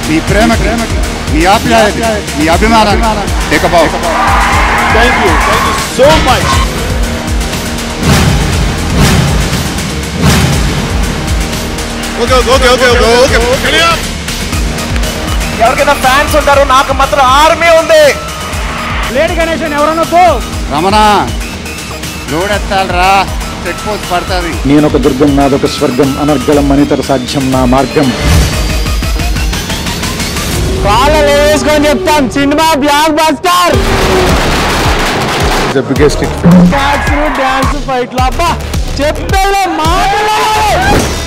మీ ప్రేమకి మీ ఆప్యాయత మీ అభిమానాన్ని ఇకబావు thank you thank you so much okay okay okay okay okay clear ఎవరికైనా ఫ్యాన్స్ ఉంటారు నాకు మాత్రం ఆర్మీ ఉంది లేడీ గణేశన్ ఎవరన్నా పో రమణ లోడెత్తాలరా చెక్ పోస్ట్ పడుతుంది నేనొక దుర్గం నాదొక స్వర్గం అనర్గళం అనితర సాధ్యం నా మార్గం కాళ్ళలో వేసుకొని చెప్తాం cinema blockbuster biggest dance dance ఫైట్లు అబ్బా చెప్పేలో మాటలు